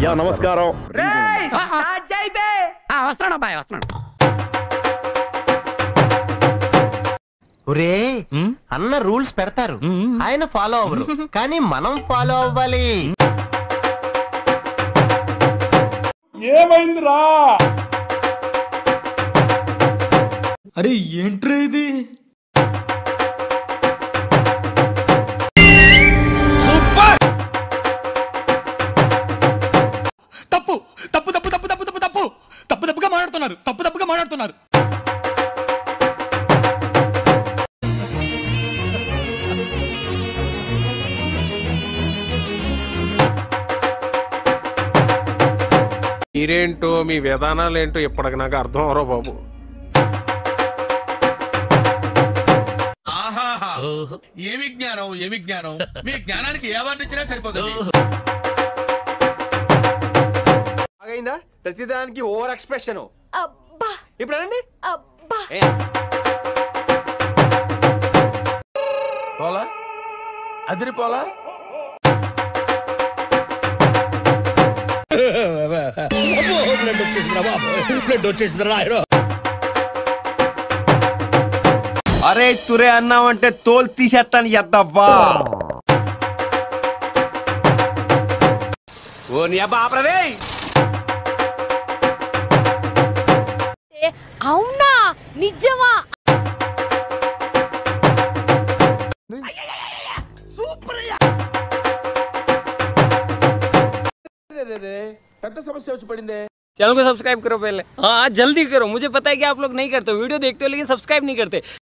అయ్యా నమస్కారం వస్తున్నాడు అబ్బాయి వస్తున్నాడు ఒరే అన్న రూల్స్ పెడతారు ఆయన ఫాలో అవ్వరు కానీ మనం ఫాలో అవ్వాలి అరే ఏంట్రా ఇది తప్పు తప్పు తప్పు తప్పు తప్పు తప్పు తప్పు తప్పు తప్పుగా మాట్లాడుతున్నారు తప్పు తప్పుగా మాట్లాడుతున్నారు మీరేంటో మీ విధానాలు ఏంటో ఇప్పటికి నాకు అర్థం అవరో బాబు ఏమి జ్ఞానం ఏమి జ్ఞానం మీ జ్ఞానానికి ఏ అవార్డు ఇచ్చినా సరిపోతుంది అయిందా ప్రతిదానికి ఓవర్ ఎక్స్ప్రెషన్ అబ్బా ఇప్పుడు అనండి అబ్బా పోలా అదిరిపోలా అరే తురే అన్నావంటే తోలు తీసేస్తాను ఎద్దవ్వా ఓ నీ అబ్బా ఆపరదే అవునా నిజమా పెద్ద సమస్య వచ్చి పడిందే चैनल को सब्सक्राइब करो पहले हाँ जल्दी करो मुझे पता है कि आप लोग नहीं करते वीडियो देखते हो लेकिन सब्सक्राइब नहीं करते